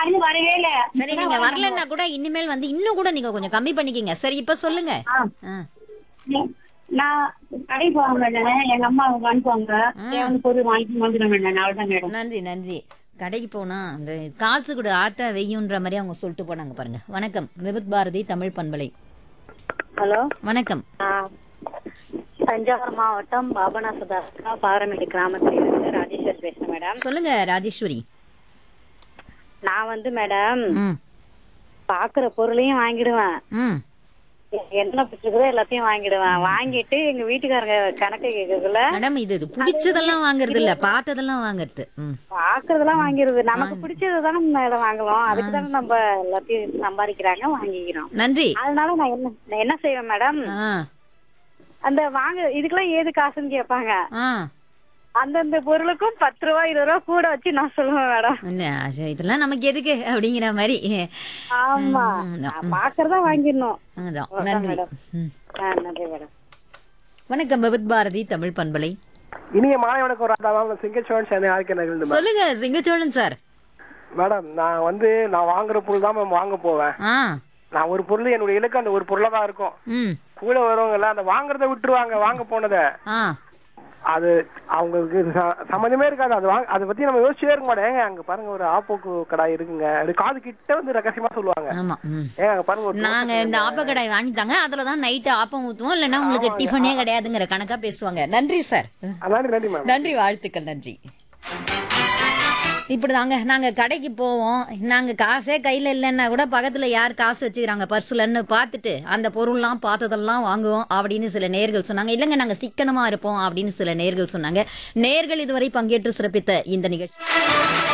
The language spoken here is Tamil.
காலையில வரவே இல்ல சரி நீங்க வரலன்னா கூட இனிமேல் வந்து இன்னும் கூட நீங்க கொஞ்சம் கம்மி பண்ணிக்கிங்க சரி இப்ப சொல்லுங்க ஆ. ஆ. நீ- நான் கடைக்கு போவாங்க மேடம் எங்க அம்மா அனுப்புவாங்க என் வந்து பொருள் வாங்கி வந்துடும் மேடம் அவ்வளவுதான் மேடம் நன்றி நன்றி கடைக்கு போனா அந்த காசு கூட ஆத்தா வெய்யுன்ற மாதிரி அவங்க சொல்லிட்டு போனாங்க பாருங்க வணக்கம் விபத் பாரதி தமிழ் பண்பலை ஹலோ வணக்கம் தஞ்சாவூர் மாவட்டம் பாபநாசதாஸ்கா பாரமேடு கிராமத்தில் இருந்து ராஜேஸ்வர் பேசுறேன் மேடம் சொல்லுங்க ராஜேஸ்வரி நான் வந்து மேடம் ம் பாக்குற பொருளையும் வாங்கிடுவேன் ம் என்ன பிடிச்சிருக்குதோ எல்லாத்தையும் வாங்கிடுவேன் வாங்கிட்டு எங்க வீட்டுக்காரங்க கணக்கு கேக்குறதுல மேடம் இது இது பிடிச்சதெல்லாம் வாங்குறது இல்ல பார்த்ததெல்லாம் வாங்குறது ம் பாக்குறதெல்லாம் வாங்கிடுது நமக்கு பிடிச்சது தானே மேடம் வாங்குவோம் அதுக்கு தானே நம்ம எல்லாத்தையும் சம்பாதிக்கிறாங்க வாங்கிக்கிறோம் நன்றி அதனால நான் என்ன நான் என்ன செய்வேன் மேடம் ஆ அந்த வாங்க இதுக்கெல்லாம் ஏது காசுன்னு கேட்பாங்க ஆ அந்தந்த பொருளுக்கும் பத்து ரூபா இருபது ரூபா கூட வச்சு நான் சொல்லுவேன் மேடம் இல்ல, அது இதெல்லாம் நமக்கு எதுக்கு அப்படிங்கிற மாதிரி ஆமா ம், நான் பாக்குறதா வாங்கிடணும் அதான் அதான் நன்றி மேடம். ம். ஆ, நன்றி மேடம் வணக்கம் விபத் பாரதி தமிழ் பண்பலை இனிய மாலை வணக்கம் ராதா மேம் சிங்கச்சோழன் சென்னை ஆர்கே நகர்ந்து மேம் சொல்லுங்க சிங்கச்சோழன் சார் மேடம் நான் வந்து நான் வாங்குற பொருள் தான் மேம் வாங்க போவேன் ஆ நான் ஒரு பொருள் என்னுடைய இலக்கு அந்த ஒரு பொருளா தான் இருக்கும் ம் கூட வரவங்க எல்லாம் அந்த வாங்குறத விட்டுருவாங்க வாங்க போனத ஆ அது அவங்களுக்கு ச- சம்மந்தமே இருக்காது அது வாங்க அதை பத்தி நம்ம யோசிச்சே இருக்க மாட்டோம் ஏங்க அங்க பாருங்க ஒரு ஆப்போக்கு கடை இருக்குங்க அது காது கிட்ட வந்து ரகசியமா சொல்லுவாங்க ஆமா ம் ஏங்க அங்க பாருங்க ஒரு நாங்க இந்த ஆப்பக்கடாய் வாங்கிட்டாங்க அதுல தான் நைட்டு ஆப்பம் ஊத்துவோம் இல்லைன்னா உங்களுக்கு டிஃபனே கிடையாதுங்கிற கணக்கா பேசுவாங்க நன்றி சார் நன்றி நன்றி மேம் நன்றி வாழ்த்துக்கள் நன்றி இப்படிதாங்க நாங்க கடைக்கு போவோம் நாங்க காசே கையில இல்லைன்னா கூட பக்கத்துல யார் காசு வச்சுக்கிறாங்க பர்சுலன்னு பார்த்துட்டு அந்த பொருள்லாம் பார்த்ததெல்லாம் வாங்குவோம் அப்படின்னு சில நேர்கள் சொன்னாங்க இல்லைங்க நாங்க சிக்கனமா இருப்போம் அப்படின்னு சில நேர்கள் சொன்னாங்க நேர்கள் இதுவரை பங்கேற்று சிறப்பித்த இந்த நிகழ்ச்சி